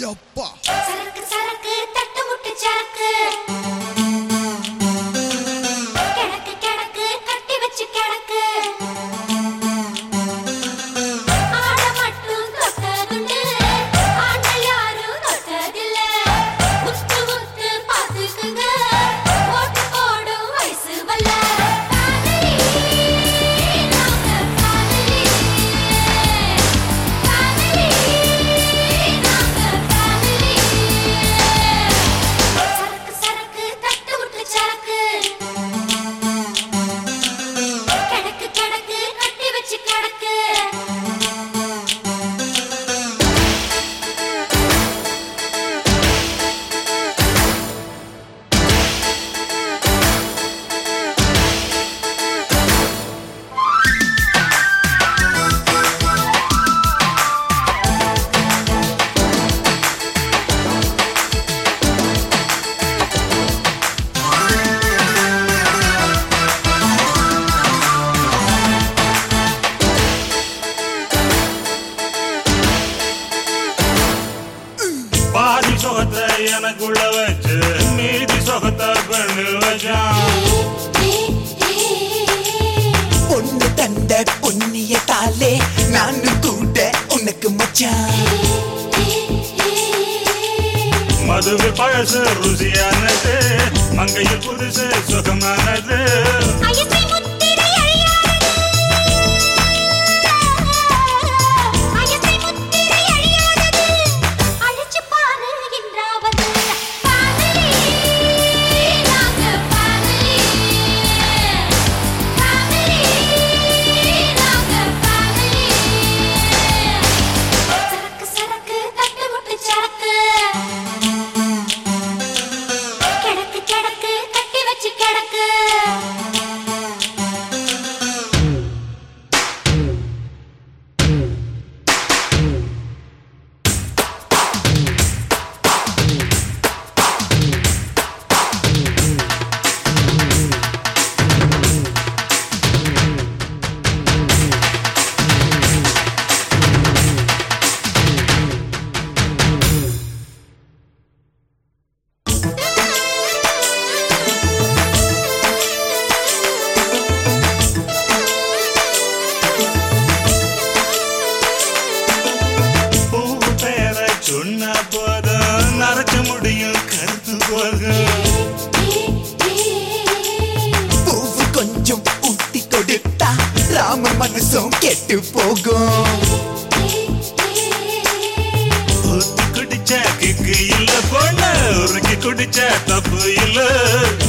எப்பா சரக்கு சரக்கு தட்டு முட்டு சரக்கு கிடக்கு கிடக்கு கட்டி வச்சு கிடக்கு ஆட மட்டும் தொட்டதுண்டு ஆண்கள் யாரும் தொட்டதில்ல உத்து உத்து பாத்துக்குங்க ஓட்டு போடும் வயசு வல்ல காதலி நாங்க காதலி காதலி நாங்க காதலி சரக்கு சரக்கு தட்டு விட்டு சரக்கு கிடக்கு கிடக்கு கட்டி வச்சு கிடக்கு பாதி சொகத்தை எனக்குள்ள வச்சு மீதி சொகத்தை பெண்ணு வச்சான் பொண்ணு தந்த பொன்னிய தாலே நானும் கூட உனக்கு மச்சான் மதுவு பழசு ருசியானது மங்கையில் புதுசு சுகமானது ஐயத்தை முத்திரை அழியாதது ஐயத்தை முத்திரை அழியாதது அழிச்சு பாரு என்றாவது காதலி நாங்க காதலி காதலி நாங்க காதலி சரக்கு சரக்கு தட்டு முட்டு சரக்கு கிடக்கு கிடக்கு கட்டி வச்சு கிடக்கு பூ பேர சொன்ன போதும் நரைச்ச முடியும் கருத்து போகும் பூவு கொஞ்சம் ஊத்தி கொடுத்தா ராம மனசும் கெட்டு போகும் ஊத்தி குடிச்ச கிக்கு இல்ல பொண்ணு உருக்கி குடிச்ச தப்பு இல்ல